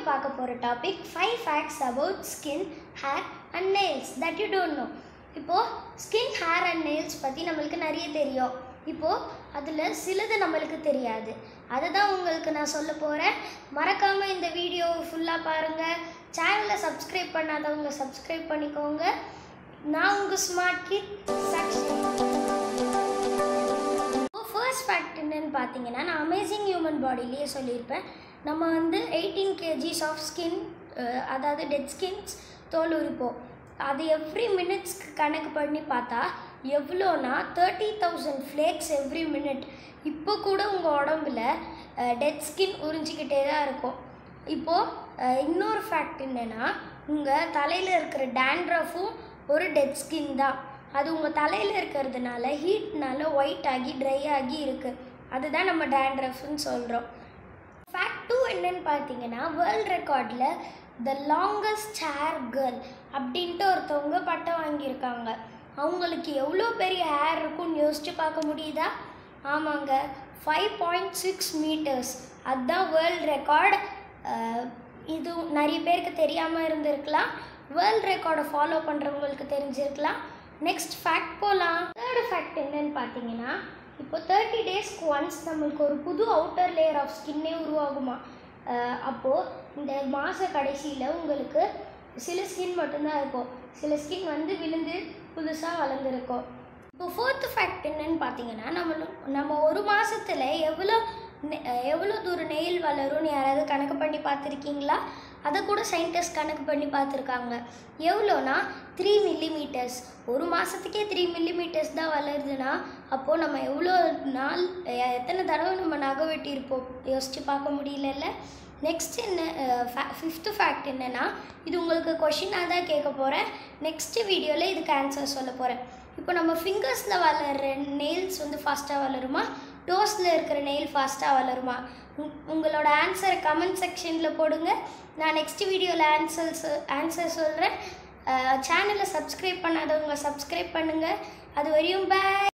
பார்க்க போகிற topic five facts about skin hair and nails that you don't know இப்போது skin hair and nails பற்றி நம்மளுக்கு நிறைய தெரியும் இப்போது அதில் சிலது நம்மளுக்கு தெரியாது அதை தான் உங்களுக்கு நான் சொல்ல போகிறேன் மறக்காமல் இந்த வீடியோ ஃபுல்லாக பாருங்கள் சேனலை சப்ஸ்கிரைப் பண்ணாதவங்க சப்ஸ்கிரைப் பண்ணிக்கோங்க நான் உங்கள் ஸ்மார்ட் கிட் சக்ஷன் ஃபர்ஸ்ட் ஃபேக்ட் என்னன்னு பார்த்தீங்கன்னா நான் அமேசிங் ஹியூமன் பாடியிலேயே சொல்லியிருப்பேன் நம்ம வந்து எயிட்டீன் கேஜிஸ் ஆஃப் ஸ்கின் அதாவது டெட் ஸ்கின்ஸ் தோல் உரிப்போம் அது எவ்ரி மினிட்ஸ்க்கு கணக்கு பண்ணி பார்த்தா எவ்வளோனா thirty thousand flakes every minute இப்போ கூட உங்கள் உடம்புல டெட் ஸ்கின் உறிஞ்சிக்கிட்டே தான் இருக்கும் இப்போது இன்னொரு ஃபேக்ட் என்னென்னா உங்கள் தலையில் இருக்கிற டேண்ட்ரஃபும் ஒரு டெட் ஸ்கின் தான் அது உங்கள் தலையில் இருக்கிறதுனால ஹீட்னால ஒயிட் ஆகி ட்ரை ஆகி இருக்குது அதுதான் நம்ம டேண்ட்ரஃப்னு சொல்கிறோம் ஃபேக்ட் டூ என்னன்னு பார்த்தீங்கன்னா வேர்ல்ட் ரெக்கார்டில் த லாங்கஸ்ட் ஹேர் கேர்ள் அப்படின்ட்டு ஒருத்தவங்க பட்டம் வாங்கியிருக்காங்க அவங்களுக்கு எவ்வளோ பெரிய ஹேர் இருக்கும்னு யோசிச்சு பார்க்க முடியுதா ஆமாங்க ஃபைவ் பாயிண்ட் சிக்ஸ் மீட்டர்ஸ் அதுதான் வேர்ல்ட் ரெக்கார்டு இது நிறைய பேருக்கு தெரியாமல் இருந்திருக்கலாம் வேர்ல்ட் ரெக்கார்டை ஃபாலோ பண்ணுறவங்களுக்கு தெரிஞ்சிருக்கலாம் நெக்ஸ்ட் ஃபேக்ட் போகலாம் தேர்டு ஃபேக்ட் என்னன்னு பார்த்தீங்கன்னா இப்போ தேர்ட்டி டேஸ்க்கு ஒன்ஸ் நம்மளுக்கு ஒரு புது அவுட்டர் லேயர் ஆஃப் ஸ்கின்னே உருவாகுமா அப்போது இந்த மாத கடைசியில் உங்களுக்கு சில ஸ்கின் மட்டும்தான் இருக்கும் சில ஸ்கின் வந்து விழுந்து புதுசாக வளர்ந்துருக்கும் இப்போ ஃபோர்த்து ஃபேக்ட் என்னன்னு பார்த்தீங்கன்னா நம்ம நம்ம ஒரு மாதத்தில் எவ்வளோ எவ்வளோ தூரம் நெயில் வளரும்னு யாராவது கணக்கு பண்ணி பார்த்துருக்கீங்களா அதை கூட சயின்டிஸ்ட் கணக்கு பண்ணி பார்த்துருக்காங்க எவ்வளோனா த்ரீ மில்லிமீட்டர்ஸ் ஒரு மாதத்துக்கே த்ரீ மில்லிமீட்டர்ஸ் தான் வளருதுன்னா அப்போது நம்ம எவ்வளோ நாள் எத்தனை தடவை நம்ம நகை வெட்டியிருப்போம் யோசித்து பார்க்க முடியலல்ல நெக்ஸ்ட் என்ன ஃபிஃப்த்து ஃபேக்ட் என்னென்னா இது உங்களுக்கு கொஷினாக தான் கேட்க போகிறேன் நெக்ஸ்ட்டு வீடியோவில் இதுக்கு ஆன்சர் சொல்ல போகிறேன் இப்போ நம்ம ஃபிங்கர்ஸில் வளர்கிற நெயில்ஸ் வந்து ஃபாஸ்ட்டாக வளருமா டோஸில் இருக்கிற நெயில் ஃபாஸ்ட்டாக வளருமா உங்களோட ஆன்சரை கமெண்ட் செக்ஷனில் போடுங்க நான் நெக்ஸ்ட் வீடியோவில் ஆன்சர்ஸ் ஆன்சர் சொல்கிறேன் சேனலை சப்ஸ்கிரைப் பண்ணாதவங்க சப்ஸ்கிரைப் பண்ணுங்கள் அது வரையும் பாய்